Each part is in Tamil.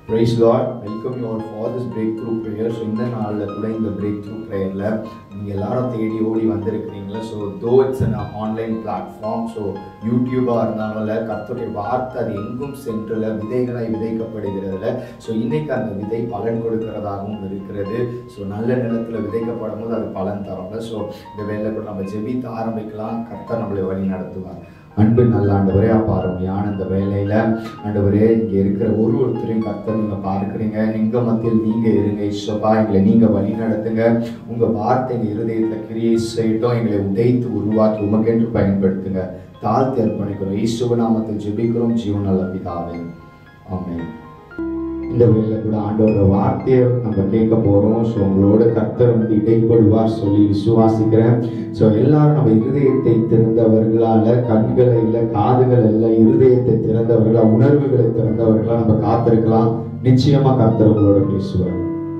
Price lord welcome you all for this breakthrough prayer so இந்த நாளில் கூட இந்த பிரேக் த்ரூ ப்ரேயரில் நீங்கள் எல்லாரும் தேடி ஓடி வந்திருக்கிறீங்களா so though it's an online platform so யூடியூபாக இருந்தாலும் கர்த்தருடைய வார்த்தை அது எங்கும் சென்றில் விதைகளாய் விதைக்கப்படுகிறதுல ஸோ இன்னைக்கு அந்த விதை பலன் கொடுக்கிறதாகவும் இருக்கிறது ஸோ நல்ல நிலத்தில் விதைக்கப்படும் போது அது பலன் தரல ஸோ இந்த வேலையில் கூட நம்ம ஜெபித்து ஆரம்பிக்கலாம் கர்த்தர் நம்மளை வழி நடத்துவார் அன்பு நல்ல ஆண்டவரே அப்பா அருமையான இந்த வேலையில ஆண்டவரே இங்க இருக்கிற ஒரு ஒருத்தரையும் கர்த்தர் நீங்க பார்க்குறீங்க எங்க மத்தியில் நீங்க இருங்க இஷ்டப்பா எங்களை நீங்க வழி நடத்துங்க உங்க வார்த்தை எங்க இருதயத்துல கிரியை செய்யட்டும் எங்களை உதைத்து உருவாக்கி உமக்கென்று பயன்படுத்துங்க தாழ்த்தி அர்ப்பணிக்கிறோம் ஈஸ்வர நாமத்தில் ஜெபிக்கிறோம் ஜீவன் நல்ல பிதாவே ஆமென் இந்த வேலையில கூட ஆண்டவரோட வார்த்தையை நம்ம கேட்க போறோம் ஸோ உங்களோட கர்த்தர் வந்து இடைப்படுவார் சொல்லி விசுவாசிக்கிறேன் ஸோ எல்லாரும் நம்ம இருதயத்தை திறந்தவர்களால கண்களை இல்லை காதுகள் இல்லை இருதயத்தை திறந்தவர்களா உணர்வுகளை திறந்தவர்களா நம்ம காத்திருக்கலாம் நிச்சயமா கர்த்தர் உங்களோட பேசுவார்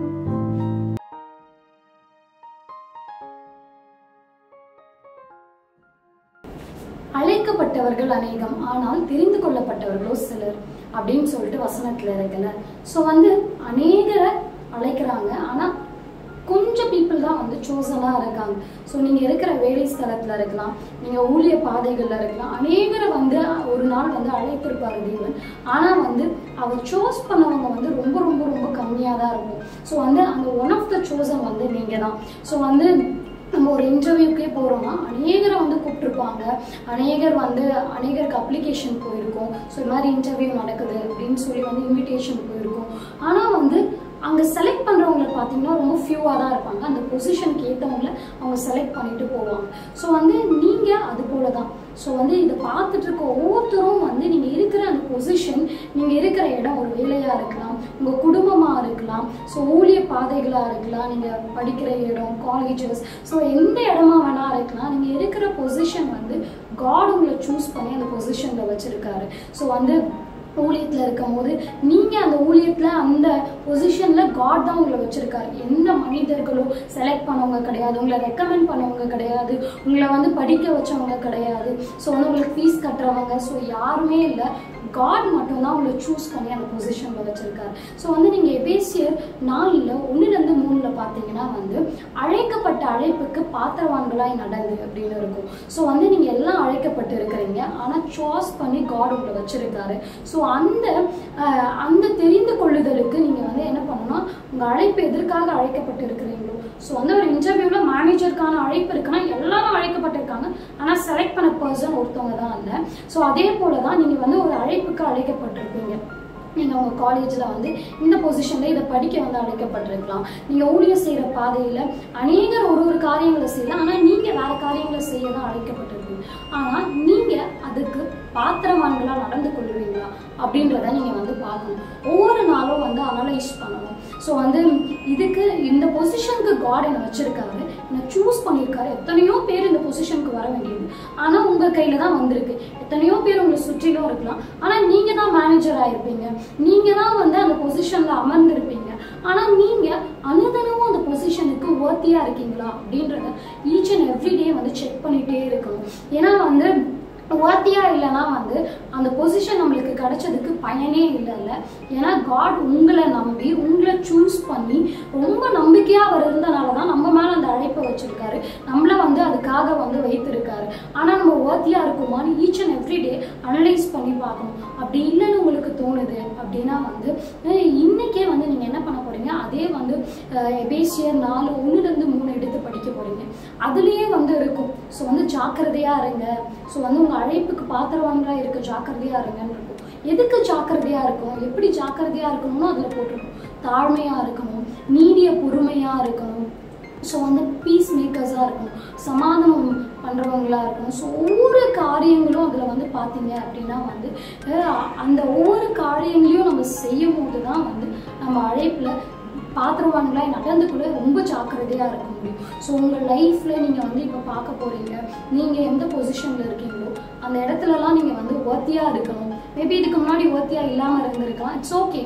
அழைக்கப்பட்டவர்கள் அநேகம் ஆனால் தெரிந்து கொள்ளப்பட்டவர்களோ சிலர் அப்படின்னு சொல்லிட்டு வசனத்துல இருக்குல்ல ஸோ வந்து அநேகரை அழைக்கிறாங்க ஆனா கொஞ்சம் பீப்புள் தான் வந்து சோசனாக இருக்காங்க ஸோ நீங்கள் இருக்கிற வேலை ஸ்தலத்தில் இருக்கலாம் நீங்கள் ஊழிய பாதைகளில் இருக்கலாம் அநேகரை வந்து ஒரு நாள் வந்து அழைத்திருப்பார் தேவன் ஆனால் வந்து அவர் சோஸ் பண்ணவங்க வந்து ரொம்ப ரொம்ப ரொம்ப கம்மியாக தான் இருக்கும் ஸோ வந்து அந்த ஒன் ஆஃப் த சோசன் வந்து நீங்கள் தான் ஸோ வந்து நம்ம ஒரு இன்டர்வியூக்கே போகிறோம்னா அநேகரை வந்து கூப்பிட்ருப்பாங்க அநேகர் வந்து அநேகருக்கு அப்ளிகேஷன் போயிருக்கும் ஸோ இது மாதிரி இன்டர்வியூ நடக்குது அப்படின்னு சொல்லி வந்து இன்விடேஷன் போயிருக்கும் ஆனால் வந்து அங்கே செலக்ட் பண்ணுறவங்களை பார்த்தீங்கன்னா ரொம்ப ஃபியூவாக தான் இருப்பாங்க அந்த பொசிஷனுக்கு ஏற்றவங்கள அவங்க செலக்ட் பண்ணிட்டு போவாங்க ஸோ வந்து நீங்கள் அது போல தான் ஸோ வந்து இதை பார்த்துட்டு இருக்க ஒவ்வொருத்தரும் வந்து நீங்கள் இருக்கிற அந்த பொசிஷன் நீங்கள் இருக்கிற இடம் ஒரு வேலையாக இருக்கலாம் உங்கள் குடும்பமாக இருக்கலாம் ஸோ ஊழிய பாதைகளாக இருக்கலாம் நீங்கள் படிக்கிற இடம் காலேஜஸ் ஸோ எந்த இடமா வேணா இருக்கலாம் நீங்கள் இருக்கிற பொசிஷன் வந்து காட் உங்களை சூஸ் பண்ணி அந்த பொசிஷனில் வச்சுருக்காரு ஸோ வந்து ஊழியத்தில் இருக்கும் போது நீங்கள் அந்த ஊழியத்தில் அந்த பொசிஷனில் காட் தான் உங்களை வச்சுருக்காரு எந்த மனிதர்களும் செலக்ட் பண்ணவங்க கிடையாது உங்களை ரெக்கமெண்ட் பண்ணவங்க கிடையாது உங்களை வந்து படிக்க வச்சவங்க கிடையாது ஸோ வந்து உங்களுக்கு ஃபீஸ் கட்டுறவங்க ஸோ யாருமே இல்லை காட் மட்டும்தான் உங்களை சூஸ் பண்ணி அந்த பொசிஷனில் வச்சுருக்காரு ஸோ வந்து நீங்கள் எபேசியர் நாலில் ஒன்றுலேருந்து மூணில் பார்த்தீங்கன்னா வந்து அழைக்கப்பட்ட அழைப்புக்கு பாத்திரவான்களாய் நடந்து அப்படின்னு இருக்கும் ஸோ வந்து நீங்கள் எல்லாம் அழைக்கப்பட்டு இருக்கிறீங்க ஆனால் சாய்ஸ் பண்ணி காட் உங்களை வச்சுருக்காரு ஸோ அந்த அஹ், அந்த தெரிந்து கொள்ளுதலுக்கு நீங்கள் வந்து என்ன பண்ணணும்னா உங்கள் அழைப்பு எதற்காக அழைக்கப்பட்டு இருக்கிறீங்களோ ஸோ வந்து ஒரு இன்டர்வியூவில் மேனேஜருக்கான அழைப்பு இருக்குன்னா எல்லாரும் அழைக்கப்பட்டிருக்காங்க ஆனால் செலக்ட் பண்ண பர்சன் ஒருத்தவங்க தான் இல்லை ஸோ அதே போல தான் நீங்கள் வந்து ஒரு அழைப்புக்கு அழைக்கப்பட்டிருப்பீங்க நீங்கள் உங்கள் காலேஜில் வந்து இந்த பொசிஷனில் இதை படிக்க வந்து அழைக்கப்பட்டிருக்கலாம் நீங்கள் ஊழியர் செய்கிற பாதையில் அநேகர் ஒரு ஒரு காரியங்களை செய்யலாம் ஆனால் நீங்கள் வேறு காரியங்களை செய்ய தான் அழைக்கப்பட்டிருப்பீங்க ஆனால் நீங்கள் அதுக்கு பாத்திரவான்களாக நடந்து கொள்வீங்களா அப்படின்றத நீங்கள் வந்து பார்க்கணும் ஒவ்வொரு நாளும் வந்து அனலைஸ் பண்ணணும் ஸோ வந்து இதுக்கு இந்த பொசிஷனுக்கு காட் என்னை வச்சிருக்காரு என்னை சூஸ் பண்ணியிருக்காரு எத்தனையோ பேர் இந்த பொசிஷனுக்கு வர வேண்டியது ஆனால் உங்கள் கையில் தான் வந்திருக்கு எத்தனையோ பேர் உங்களை சுற்றிலும் இருக்கலாம் ஆனால் நீங்கள் தான் மேனேஜர் ஆயிருப்பீங்க நீங்கள் தான் வந்து அந்த பொசிஷனில் அமர்ந்திருப்பீங்க ஆனால் நீங்கள் அனுதனமும் அந்த பொசிஷனுக்கு ஒர்த்தியாக இருக்கீங்களா அப்படின்றத ஈச் அண்ட் எவ்ரி டே வந்து செக் பண்ணிகிட்டே இருக்கணும் ஏன்னா வந்து ஒர்த்தியா இல்லைன்னா வந்து அந்த பொசிஷன் நம்மளுக்கு கிடைச்சதுக்கு பயனே இல்லைல்ல ஏன்னா காட் உங்களை நம்பி உங்களை சூஸ் பண்ணி ரொம்ப நம்பிக்கையாக அவர் இருந்தனால தான் நம்ம மேலே அந்த அழைப்பை வச்சிருக்காரு நம்மள வந்து அதுக்காக வந்து வைத்திருக்காரு ஆனால் நம்ம ஒர்த்தியாக இருக்குமான்னு each and every day analyse பண்ணி பார்க்கணும் அப்படி இல்லைன்னு உங்களுக்கு தோணுது அப்படின்னா வந்து அஹ் இன்னைக்கே வந்து நீங்கள் என்ன பண்ண போறீங்க அதே வந்து எபேசியர் நாலு ஒன்றுலேருந்து மூணு எடுத்து படிக்க போறீங்க அதுலேயே வந்து இருக்கும் ஸோ வந்து ஜாக்கிரதையாக இருங்க ஸோ வந்து உங்கள் அழைப்புக்கு பாத்திரவான்களா இருக்க ஜாக்கிரதையாக இருங்கன்னு இருக்கும் எதுக்கு ஜாக்கிரதையாக இருக்கும் எப்படி ஜாக்கிரதையாக இருக்கணும்னு அதில் போட்டிருக்கும் தாழ்மையாக இருக்கணும் நீடிய பொறுமையாக இருக்கணும் ஸோ வந்து பீஸ் மேக்கர்ஸாக இருக்கணும் சமாதானம் பண்ணுறவங்களா இருக்கணும் ஸோ ஒவ்வொரு காரியங்களும் அதில் வந்து பார்த்தீங்க அப்படின்னா வந்து அஹ் அந்த ஒவ்வொரு காரியங்களையும் நம்ம செய்யும் போது தான் வந்து நம்ம அழைப்பில் பாத்திரவான்களாய் நடந்து கூட ரொம்ப ஜாக்கிரதையாக இருக்க முடியும் ஸோ உங்கள் லைஃப்பில் நீங்கள் வந்து இப்போ பார்க்க போகிறீங்க நீங்கள் எந்த பொசிஷனில் இருக்கீங்களோ அந்த இடத்துலலாம் நீங்கள் வந்து ஒர்த்தியாக இருக்கணும் மேபி இதுக்கு முன்னாடி ஒர்த்தியாக இல்லாமல் இருந்திருக்கலாம் இட்ஸ் ஓகே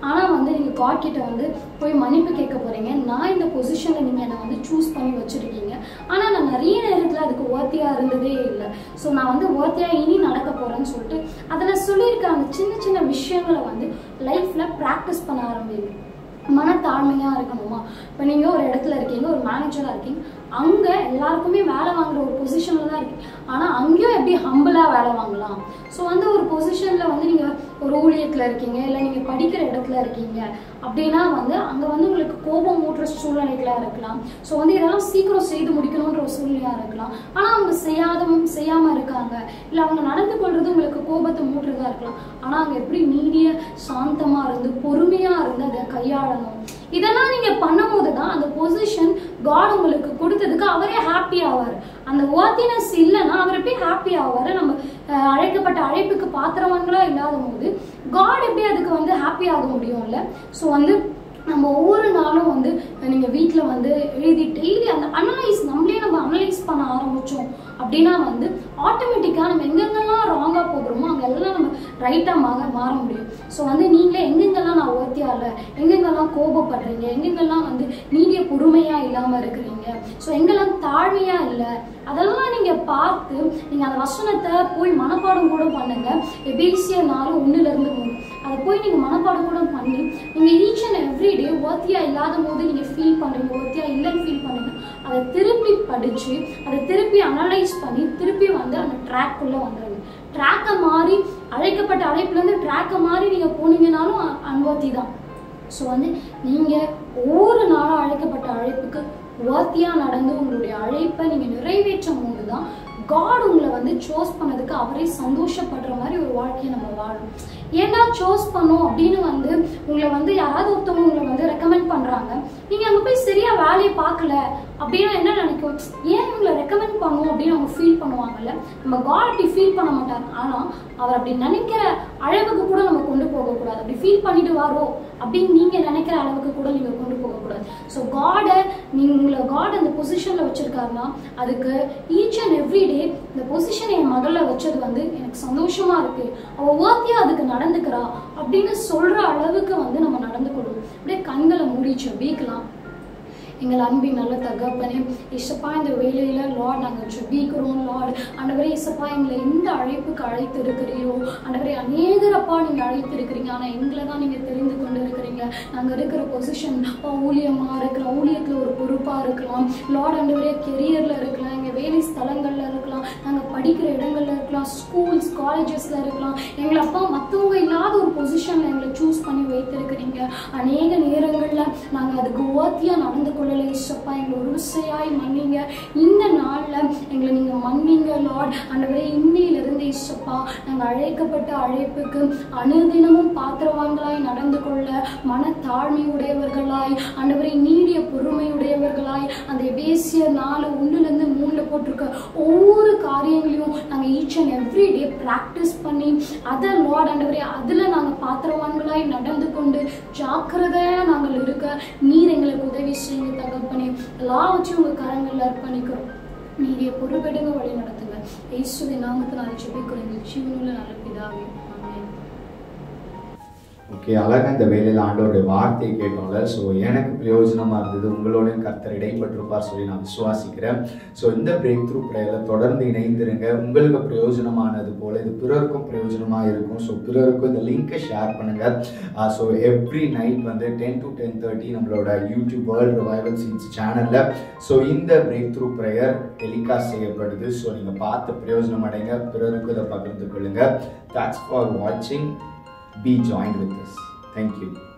ஆனால் வந்து நீங்கள் காட் கிட்ட வந்து போய் மன்னிப்பு கேட்க போகிறீங்க நான் இந்த பொசிஷனில் நீங்கள் என்னை வந்து சூஸ் பண்ணி வச்சுருக்கீங்க ஆனால் நான் நிறைய நேரத்தில் அதுக்கு ஓர்த்தியாக இருந்ததே இல்லை ஸோ நான் வந்து ஓர்த்தியாக இனி நடக்க போகிறேன்னு சொல்லிட்டு அதில் சொல்லியிருக்க அந்த சின்ன சின்ன விஷயங்களை வந்து லைஃப்பில் ப்ராக்டிஸ் பண்ண ஆரம்பிங்க மனத்தாழ்மையாக இருக்கணுமா இப்போ நீங்கள் ஒரு இடத்துல இருக்கீங்க ஒரு மேனேஜராக இருக்கீங்க அங்கே எல்லாருக்குமே வேலை வாங்குற ஒரு பொசிஷனில் தான் இருக்கீங்க ஆனால் அங்கேயும் எப்படி ஹம்பிளாக வேலை வாங்கலாம் ஸோ வந்து ஒரு பொசிஷனில் வந்து நீங்கள் ஒரு ஊழியத்தில் இருக்கீங்க இல்லை நீங்கள் படிக்கிற இடத்துல இருக்கீங்க அப்படின்னா வந்து அங்கே வந்து உங்களுக்கு கோபம் ஊட்டுற சூழ்நிலைகளாக இருக்கலாம் ஸோ வந்து இதெல்லாம் சீக்கிரம் செய்து முடிக்கணுன்ற ஒரு சூழ்நிலையாக இருக்கலாம் ஆனால் அவங்க செய்யாத செய்யாமல் இருக்காங்க இல்லை அவங்க நடந்து கொள்வது உங்களுக்கு கோபத்தை மூட்டுறதா இருக்கலாம் ஆனால் அங்கே எப்படி நீடிய சாந்தமாக இருந்து பொறுமையாக இருந்து அதை கையாளணும் இதெல்லாம் நீங்க பண்ணும்போது தான் அந்த பொசிஷன் காட் உங்களுக்கு கொடுத்ததுக்கு அவரே ஹாப்பி ஆவார் அந்த ஒர்த்தினஸ் இல்லைன்னா அவர் எப்படி ஹாப்பி ஆவார் நம்ம அஹ், அழைக்கப்பட்ட அழைப்புக்கு பாத்திரவான்களா இல்லாத போது காட் எப்படி அதுக்கு வந்து ஹாப்பி ஆக முடியும்ல ஸோ வந்து நம்ம ஒவ்வொரு நாளும் வந்து நீங்கள் வீட்டில் வந்து எழுதி டெய்லி அந்த அனலைஸ் நம்மளே நம்ம அனலைஸ் பண்ண ஆரம்பித்தோம் அப்படின்னா வந்து ஆட்டோமேட்டிக்காக நம்ம எங்கெங்கெல்லாம் ராங்காக போகிறோமோ அங்கெல்லாம் நம்ம ரைட்டாக மாற மாற முடியும் ஸோ வந்து நீங்களே எங்கெங்கெல்லாம் நான் ஒருத்தியா இல்லை எங்கெங்கெல்லாம் கோபப்படுறீங்க எங்கெங்கெல்லாம் வந்து நீடிய பொறுமையாக இல்லாமல் இருக்கிறீங்க ஸோ எங்கெல்லாம் தாழ்மையாக இல்லை அதெல்லாம் நீங்கள் பார்த்து நீங்கள் அந்த வசனத்தை போய் மனப்பாடம் கூட பண்ணுங்க எபேசிய நாலு ஒன்றுலேருந்து மூணு அதை போய் நீங்கள் மனப்பாடம் கூட பண்ணி நீங்கள் ஈச் அண்ட் எவ்ரி டே ஒர்த்தியாக இல்லாத போது நீங்கள் ஃபீல் பண்ணுறீங்க ஒர்த்தியாக இல்லைன்னு ஃபீல் பண்ணுறீங்க அதை திருப்பி படித்து அதை திருப்பி அனலைஸ் பண்ணி திருப்பி வந்து அந்த ட்ராக்குள்ளே வந்துடுங்க ட்ராக்கை மாறி அழைக்கப்பட்ட அழைப்புலேருந்து ட்ராக்கை மாறி நீங்கள் போனீங்கனாலும் அன்வர்த்தி தான் ஸோ வந்து நீங்கள் ஒவ்வொரு நாளும் அழைக்கப்பட்ட அழைப்புக்கு ஒர்த்தியாக நடந்து உங்களுடைய அழைப்பை நீங்கள் நிறைவேற்றும் போது தான் காட் உங்களை வந்து சோஸ் பண்ணதுக்கு அவரே சந்தோஷப்படுற மாதிரி ஒரு வாழ்க்கையை நம்ம வாழணும் ஏன்னா சோஸ் பண்ணோம் அப்படின்னு வந்து உங்களை வந்து யாராவது ஒருத்தவங்க உங்களை வந்து ரெக்கமெண்ட் பண்ணுறாங்க நீங்கள் அங்கே போய் சரியாக வேலையை பார்க்கல அப்படின்னா என்ன நினைக்கும் ஏன் இவங்களை ரெக்கமெண்ட் பண்ணும் அப்படின்னு அவங்க ஃபீல் பண்ணுவாங்கல்ல நம்ம காட் அப்படி ஃபீல் பண்ண மாட்டார் ஆனால் அவர் அப்படி நினைக்கிற அளவுக்கு கூட நம்ம கொண்டு போகக்கூடாது அப்படி ஃபீல் பண்ணிட்டு வாரோ அப்படின்னு நீங்கள் நினைக்கிற அளவுக்கு கூட நீங்கள் கொண்டு போகக்கூடாது ஸோ காடை நீங்கள் உங்களை காட் அந்த பொசிஷனில் வச்சுருக்காருன்னா அதுக்கு ஈச் அண்ட் எவ்ரி டே இந்த பொசிஷன் என் மகளில் வச்சது வந்து எனக்கு சந்தோஷமாக இருக்குது அவள் ஓர்த்தியாக அதுக்கு நடந்துக்கிறா அப்படின்னு சொல்கிற அளவுக்கு வந்து நம்ம நடந்து கொள்ளணும் அப்படியே கண்களை மூடிச்சு வீக்கலாம் எங்கள் அன்பின் நல்ல தகப்பனே இசப்பா இந்த வேலையில லார்ட் நாங்கள் ஜெபிக்கிறோம் லார்ட் ஆண்டவரே இசப்பா எங்களை எந்த அழைப்புக்கு அழைத்து இருக்கிறீரோ ஆண்டவரே அநேகரப்பா நீங்கள் அழைத்து இருக்கிறீங்க ஆனால் எங்களை தான் நீங்கள் தெரிந்து கொண்டு இருக்கிறீங்க நாங்கள் இருக்கிற பொசிஷன் ஊழியமாக இருக்கலாம் ஊழியத்தில் ஒரு பொறுப்பாக இருக்கலாம் லார்ட் ஆண்டவரே கெரியரில் இருக்கலாம் எங்கள் வேலை ஸ்தலங்களில் இருக்கலாம் நாங்கள் படிக்கிற இடங்கள்ல இருக்கலாம் ஸ்கூல்ஸ் காலேஜஸில் இருக்கலாம் எங்களை அப்பா மற்றவங்க இல்லாத ஒரு பொசிஷனில் எங்களை சூஸ் பண்ணி வைத்திருக்கிறீங்க அநேக நேரங்களில் நாங்கள் அதுக்கு ஓர்த்தியாக நடந்து கொள்ளலை இசப்பா எங்களை ஒரு விசையாய் மன்னிங்க இந்த நாளில் எங்களை நீங்கள் மன்னிங்க லார்ட் ஆண்டவரே இன்னையிலிருந்து இசப்பா நாங்கள் அழைக்கப்பட்ட அழைப்புக்கு அனுதினமும் பாத்திரவான்களாய் நடந்து கொள்ள மனத்தாழ்மை உடையவர்களாய் ஆண்டவரை நீடிய பொறுமை உடையவர்களாய் அந்த எபேசிய நாலு ஒன்றுலேருந்து மூணில் போட்டிருக்க ஒவ்வொரு காரியங்களையும் நாங்கள் each and every day practice பண்ணி அதை லார்ட் ஆண்டவரே அதில் நாங்கள் பாத்திரவான்களாய் நடந்து கொண்டு ஜாக்கிரதையாக நாங்கள் இருக்க நீர் எங்களுக்கு உதவி செய்யுங்க தகப்பனே எல்லாவற்றையும் உங்கள் கரங்களில் அர்ப்பணிக்கிறோம் நீரிய பொறுப்பெடுங்க வழி நடத்துங்க இயேசுவின் நாமத்தினால் ஜெபிக்கிறோம் எங்கள் ஜீவனுள்ள நல்ல பிதாவே ஆமென் ஓகே அழகா இந்த வேலையில் ஆண்டவருடைய வார்த்தையை கேட்டோம்ல ஸோ எனக்கு பிரயோஜனமாக இருந்தது உங்களோடையும் கர்த்தர் இடைப்பட்டிருப்பார் சொல்லி நான் விசுவாசிக்கிறேன் ஸோ இந்த பிரேக் த்ரூ ப்ரேயரில் தொடர்ந்து இணைந்திருங்க உங்களுக்கு பிரயோஜனமானது போல இது பிறருக்கும் பிரயோஜனமாக இருக்கும் ஸோ பிறருக்கும் இந்த லிங்கை ஷேர் பண்ணுங்கள் ஸோ எவ்ரி நைட் வந்து டென் டு டென் தேர்ட்டி நம்மளோட யூடியூப் வேர்ல்ட் ரிவைவல் சீட்ஸ் சேனலில் ஸோ இந்த பிரேக் த்ரூ ப்ரேயர் டெலிகாஸ்ட் செய்யப்படுது ஸோ நீங்கள் பார்த்து பிரயோஜனம் அடைங்க பிறருக்கும் இதை பகிர்ந்து கொள்ளுங்கள் தேங்க்ஸ் ஃபார் வாட்சிங் be joined with us. Thank you.